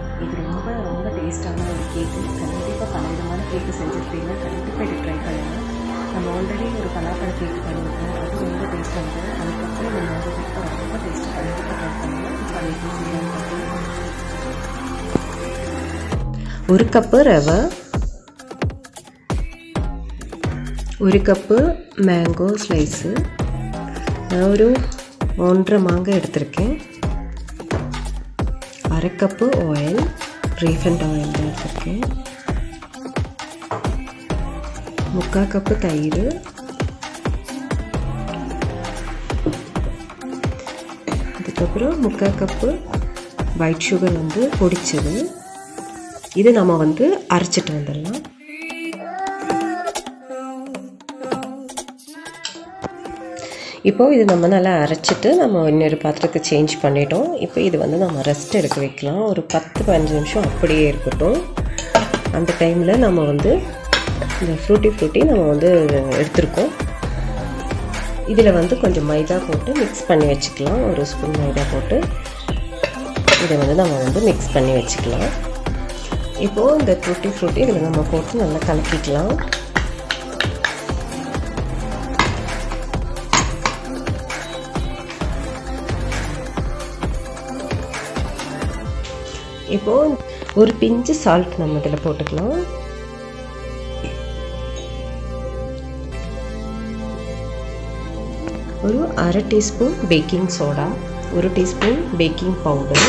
இது ரொம்ப ரொம்ப டேஸ்ட்டான ஒரு கேக்கு கண்டிப்பாக பல விதமான கேக்கு செஞ்சுருப்பீங்க கண்டிப்பாக இது ட்ரை பண்ணுங்கள் நம்ம ஆல்ரெடி ஒரு பலாப்பழ கேக் பண்ணியிருக்கோம் அது ரொம்ப டேஸ்ட்டாக இருந்தது அதுக்கப்புறம் இந்த மேங்கோ கேக் ரொம்ப டேஸ்ட்டாக கண்டிப்பாக ட்ரை பண்ணுங்கள் இப்போ அது எப்படி செய்யலாம்னு பார்க்கலாம் ஒரு கப்பு ரவை ഒരു കപ്പ് മാംഗോ സ്ലൈസ് ഞാൻ ഒരു ഒന്നര മാങ്ങ എടുത്തിരിக்கேன் அரை கப்பு ஆயில் ரீஃபண்ட் ஆயில் தான் எடுத்திருக்கேன் முக்கால் கப்பு தயிர் அதுக்கப்புறம் முக்கால் கப்பு ஒயிட் சுகர் வந்து பொடிச்சது இது நம்ம வந்து அரைச்சிட்டு வந்துடலாம் இப்போது இது நம்ம நல்லா அரைச்சிட்டு நம்ம இன்னொரு பாத்திரத்துக்கு சேஞ்ச் பண்ணிட்டோம் இப்போ இது வந்து நம்ம ரெஸ்ட் எடுக்க வைக்கலாம் ஒரு பத்து பதினஞ்சு நிமிஷம் அப்படியே இருக்கட்டும் அந்த டைமில் நம்ம வந்து இந்த ஃப்ரூட்டி ஃப்ரூட்டி நம்ம வந்து எடுத்திருக்கோம் இதில் வந்து கொஞ்சம் மைதா போட்டு மிக்ஸ் பண்ணி வச்சுக்கலாம் ஒரு ஸ்பூன் மைதா போட்டு இதை வந்து நம்ம வந்து மிக்ஸ் பண்ணி வச்சுக்கலாம் இப்போது இந்த ஃப்ரூட்டி ஃப்ரூட்டி இதில் நம்ம போட்டு நல்லா கலக்கிக்கலாம் இப்போது ஒரு பிஞ்சு சால்ட் நம்ம இதில் போட்டுக்கலாம் ஒரு அரை டீஸ்பூன் பேக்கிங் சோடா ஒரு டீஸ்பூன் பேக்கிங் பவுடர்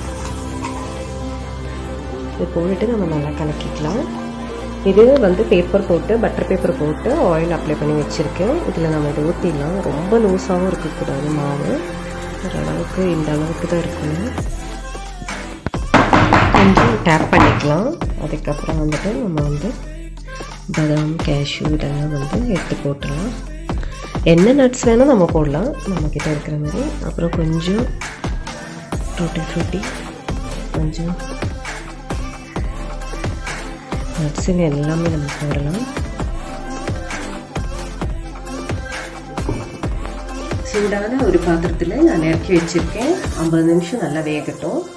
இது போட்டுட்டு நம்ம நல்லா கலக்கிக்கலாம் இது வந்து பேப்பர் போட்டு பட்டர் பேப்பர் போட்டு ஆயில் அப்ளை பண்ணி வச்சுருக்கேன் இதில் நம்ம இதை ஊற்றிடலாம் ரொம்ப லூஸாகவும் இருக்கக்கூடாது மாவு ஓரளவுக்கு இந்த அளவுக்கு தான் இருக்கணும் கொஞ்சம் டேப் பண்ணிக்கலாம் அதுக்கப்புறம் வந்துட்டு நம்ம வந்து பதாம் கேஷ்யூ இதெல்லாம் வந்து எடுத்து போட்டுடலாம் என்ன நட்ஸ் வேணால் நம்ம போடலாம் நம்மக்கிட்ட இருக்கிற மாதிரி அப்புறம் கொஞ்சம் டூட்டி ஃப்ரூட்டி கொஞ்சம் நட்ஸுங்க எல்லாமே நம்ம போடலாம் சூடான ஒரு பாத்திரத்தில் நான் இறக்கி வச்சுருக்கேன் ஐம்பது நிமிஷம் நல்லா வேகட்டும்